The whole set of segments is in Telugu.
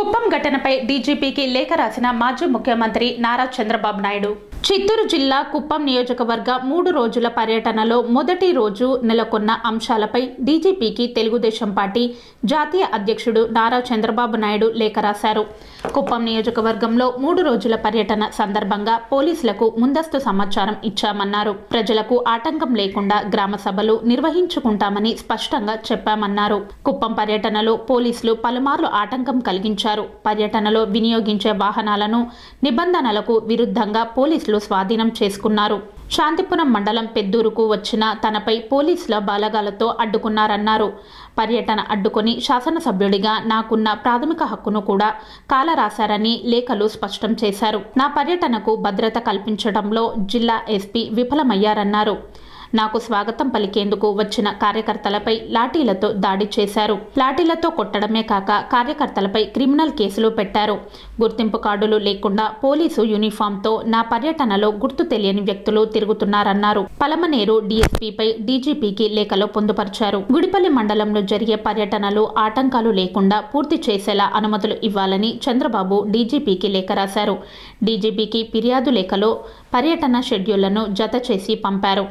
కుప్పం ఘటనపై డీజీపీకి లేఖ రాసిన మాజీ ముఖ్యమంత్రి నారా చంద్రబాబు నాయుడు చిత్తూరు జిల్లా కుప్పం నియోజకవర్గ మూడు రోజుల పర్యటనలో మొదటి రోజు నెలకొన్న అంశాలపై డీజీపీకి తెలుగుదేశం పార్టీ జాతీయ అధ్యక్షుడు నారా చంద్రబాబు నాయుడు లేఖ రాశారు కుప్పం నియోజకవర్గంలో మూడు రోజుల పర్యటన సందర్భంగా పోలీసులకు ముందస్తు సమాచారం ఇచ్చామన్నారు ప్రజలకు ఆటంకం లేకుండా గ్రామ సభలు నిర్వహించుకుంటామని స్పష్టంగా చెప్పామన్నారు కుప్పం పర్యటనలో పోలీసులు పలుమార్లు ఆటంకం కలిగించారు పర్యటనలో వినియోగించే వాహనాలను నిబంధనలకు విరుద్ధంగా పోలీసులు స్వాధీనం చేసుకున్నారు శాంతిపురం మండలం పెద్దూరుకు వచ్చిన తనపై పోలీసుల బాలగాలతో అడ్డుకున్నారన్నారు పర్యటన అడ్డుకొని శాసనసభ్యుడిగా నాకున్న ప్రాథమిక హక్కును కూడా కాలరాశారని లేఖలు స్పష్టం చేశారు నా పర్యటనకు భద్రత కల్పించడంలో జిల్లా ఎస్పీ విఫలమయ్యారన్నారు నాకు స్వాగతం పలికేందుకు వచ్చిన కార్యకర్తలపై లాఠీలతో దాడి చేశారు లాఠీలతో కొట్టడమే కాక కార్యకర్తలపై క్రిమినల్ కేసులు పెట్టారు గుర్తింపు కార్డులు లేకుండా పోలీసు యూనిఫామ్తో నా పర్యటనలో గుర్తు తెలియని వ్యక్తులు తిరుగుతున్నారన్నారు పలమనేరు డీఎస్పీపై డీజీపీకి లేఖలో పొందుపరిచారు గుడిపల్లి మండలంలో జరిగే పర్యటనలు ఆటంకాలు లేకుండా పూర్తి చేసేలా అనుమతులు ఇవ్వాలని చంద్రబాబు డీజీపీకి లేఖ రాశారు డీజీపీకి ఫిర్యాదు లేఖలో పర్యటన షెడ్యూళ్లను జత చేసి పంపారు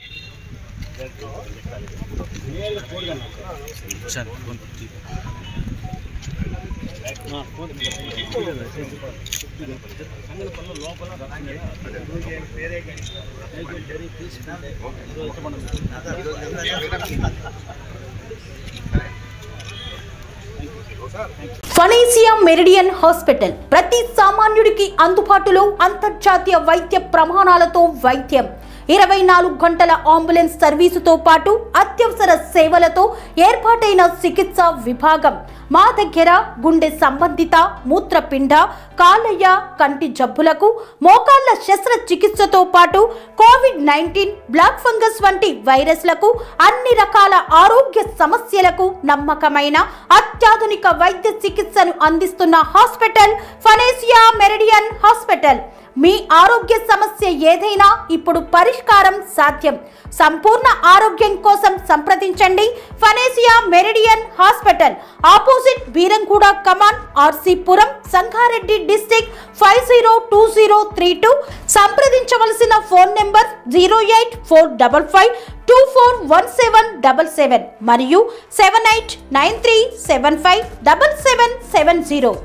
సార్ ఫోన్ తీ- ఫనీసియా మెరిడియన్ హాస్పిటల్ ప్రతి సామాన్యుడికి అందుబాటులో అంతర్జాతీయ వైద్య ప్రమాణాలతో వైద్యం ఇరవై నాలుగు గంటల అంబులెన్స్ సర్వీసుతో పాటు అత్యవసర సేవలతో ఏర్పాటైన చికిత్సా విభాగం మా దగ్గర గుండె సంబంధిత మూత్రపిండ కాలయ్య కంటి జబ్బులకు మోకాళ్ల శస్త్రచికిత్సతో పాటు కోవిడ్ నైన్టీన్ బ్లాక్ ఫంగస్ వంటి వైరస్లకు అన్ని రకాల ఆరోగ్య సమస్యలకు నమ్మకమైన అత్యాధునిక వైద్య చికిత్సను అందిస్తున్న హాస్పిటల్ ఫనేసియా మెరిడియన్ హాస్పిటల్ మీ ఆరోగ్య సమస్య ఏదైనా ఇప్పుడు పరిష్కారం సాధ్యం సంపూర్ణ ఆరోగ్యం కోసం సంప్రదించండి Panacea Meridian hospital opposite Beeramguda Kaman RC Puram Sangareddy district five zero two zero three two సంప్రదించవలసిన phone number zero eight four double five two four one seven double seven మరియు seven eight nine three seven five double seven seven zero